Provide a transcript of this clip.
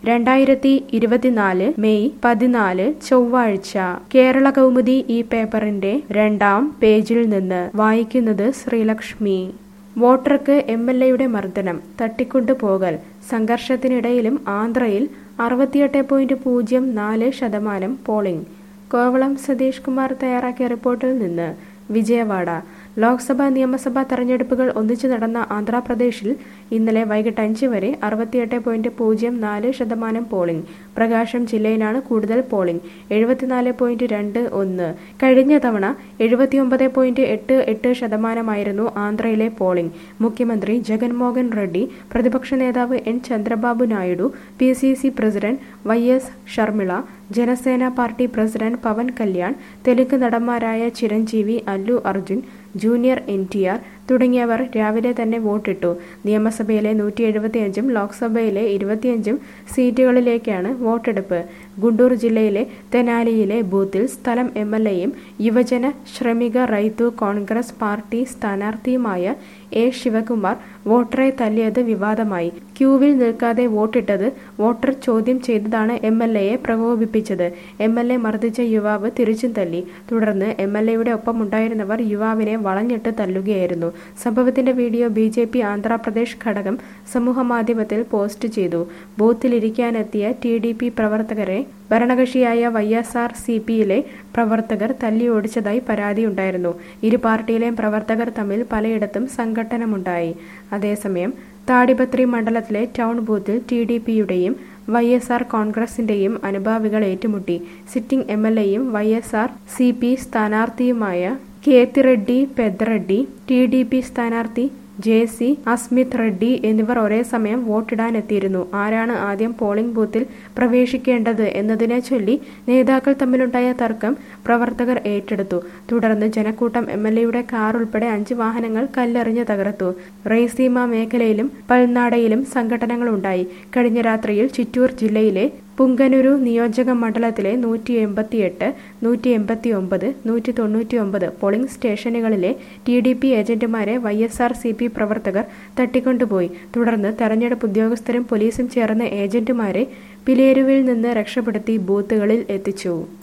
രണ്ടായിരത്തി ഇരുപത്തിനാല് മെയ് പതിനാല് ചൊവ്വാഴ്ച കേരള കൗമുദി ഈ പേപ്പറിന്റെ രണ്ടാം പേജിൽ നിന്ന് വായിക്കുന്നത് ശ്രീലക്ഷ്മി വോട്ടർക്ക് എം എൽ എയുടെ മർദ്ദനം തട്ടിക്കൊണ്ടുപോകൽ സംഘർഷത്തിനിടയിലും ആന്ധ്രയിൽ അറുപത്തിയെട്ട് പോയിന്റ് പൂജ്യം നാല് ശതമാനം പോളിംഗ് കോവളം സതീഷ് കുമാർ തയ്യാറാക്കിയ റിപ്പോർട്ടിൽ നിന്ന് വിജയവാഡ ലോക്സഭാ നിയമസഭാ തെരഞ്ഞെടുപ്പുകൾ ഒന്നിച്ചു നടന്ന ആന്ധ്രാപ്രദേശിൽ ഇന്നലെ വൈകിട്ട് അഞ്ച് വരെ അറുപത്തിയെട്ട് പോയിന്റ് പൂജ്യം നാല് ശതമാനം പോളിംഗ് പ്രകാശം ജില്ലയിലാണ് കൂടുതൽ പോളിംഗ് എഴുപത്തിനാല് പോയിന്റ് രണ്ട് ഒന്ന് കഴിഞ്ഞ തവണ എഴുപത്തിയൊമ്പത് പോയിന്റ് എട്ട് എട്ട് ശതമാനമായിരുന്നു ആന്ധ്രയിലെ പോളിംഗ് മുഖ്യമന്ത്രി ജഗൻമോഹൻ റെഡ്ഡി പ്രതിപക്ഷ നേതാവ് N Chandrababu Naidu P C C president Y S Sharmila Janasena party president Pawan Kalyan Telugu നടന്മാരായ Chiranjeevi Allu Arjun junior N T R തുടങ്ങിയവർ രാവിലെ തന്നെ വോട്ടിട്ടു നിയമസഭയിലെ നൂറ്റി എഴുപത്തിയഞ്ചും ലോക്സഭയിലെ ഇരുപത്തിയഞ്ചും സീറ്റുകളിലേക്കാണ് വോട്ടെടുപ്പ് ഗുണ്ടൂർ ജില്ലയിലെ തെനാലിയിലെ ബൂത്തിൽ സ്ഥലം എം എൽ എയും യുവജന ശ്രമിക റൈതു കോൺഗ്രസ് പാർട്ടി സ്ഥാനാർത്ഥിയുമായ എ ശിവകുമാർ വോട്ടറെ തല്ലിയത് വിവാദമായി ക്യൂവിൽ നിൽക്കാതെ വോട്ടിട്ടത് വോട്ടർ ചോദ്യം ചെയ്തതാണ് എം എൽ എയെ പ്രകോപിപ്പിച്ചത് എം എൽ എ മർദ്ദിച്ച യുവാവ് തിരിച്ചും തല്ലി തുടർന്ന് എം എൽ എയുടെ ഒപ്പമുണ്ടായിരുന്നവർ യുവാവിനെ വളഞ്ഞിട്ട് തല്ലുകയായിരുന്നു സംഭവത്തിന്റെ video B J P Andhra Pradesh ഘടകം സമൂഹമാധ്യമത്തിൽ പോസ്റ്റ് ചെയ്തു ബൂത്തിലിരിക്കാനെത്തിയ ടി ഡി പി പ്രവർത്തകരെ ഭരണകക്ഷിയായ വൈ എസ് ആർ സി പിയിലെ പ്രവർത്തകർ തല്ലിയോടിച്ചതായി പരാതിയുണ്ടായിരുന്നു ഇരു പാർട്ടിയിലെയും പ്രവർത്തകർ തമ്മിൽ പലയിടത്തും സംഘട്ടനമുണ്ടായി അതേസമയം താടിപത്രി മണ്ഡലത്തിലെ ടൗൺ ബൂത്തിൽ ടി ഡി പിയുടെയും വൈ എസ് ആർ കോൺഗ്രസിന്റെയും അനുഭാവികൾ ഏറ്റുമുട്ടി സിറ്റിംഗ് എം എൽ എയും Y S R C P സ്ഥാനാർത്ഥിയുമായ Kethireddy Peddareddy T D P സ്ഥാനാർത്ഥി ജെ സി അസ്മിത് റെഡ്ഡി എന്നിവർ ഒരേ സമയം വോട്ടിടാനെത്തിയിരുന്നു ആരാണ് ആദ്യം പോളിംഗ് ബൂത്തിൽ പ്രവേശിക്കേണ്ടത് എന്നതിനെ ചൊല്ലി നേതാക്കൾ തമ്മിലുണ്ടായ തർക്കം പ്രവർത്തകർ ഏറ്റെടുത്തു തുടർന്ന് ജനക്കൂട്ടം എം എൽ എയുടെ കാർ ഉൾപ്പെടെ അഞ്ച് വാഹനങ്ങൾ കല്ലെറിഞ്ഞ് തകർത്തു റെയ്സീമ മേഖലയിലും പൽനാടയിലും സംഘടനകളുണ്ടായി കഴിഞ്ഞ രാത്രിയിൽ ചിറ്റൂർ ജില്ലയിലെ പുങ്കനൂരു നിയോജക മണ്ഡലത്തിലെ നൂറ്റി എൺപത്തിയെട്ട് നൂറ്റി എൺപത്തി ഒമ്പത് നൂറ്റി തൊണ്ണൂറ്റി ഒമ്പത് പോളിംഗ് സ്റ്റേഷനുകളിലെ ടി ഡി പി ഏജന്റുമാരെ Y S R C P പ്രവർത്തകർ തട്ടിക്കൊണ്ടുപോയി തുടർന്ന് തെരഞ്ഞെടുപ്പ് ഉദ്യോഗസ്ഥരും പോലീസും ചേർന്ന് ഏജന്റുമാരെ പിലേരുവിൽ നിന്ന് രക്ഷപ്പെടുത്തി ബൂത്തുകളിൽ എത്തിച്ചു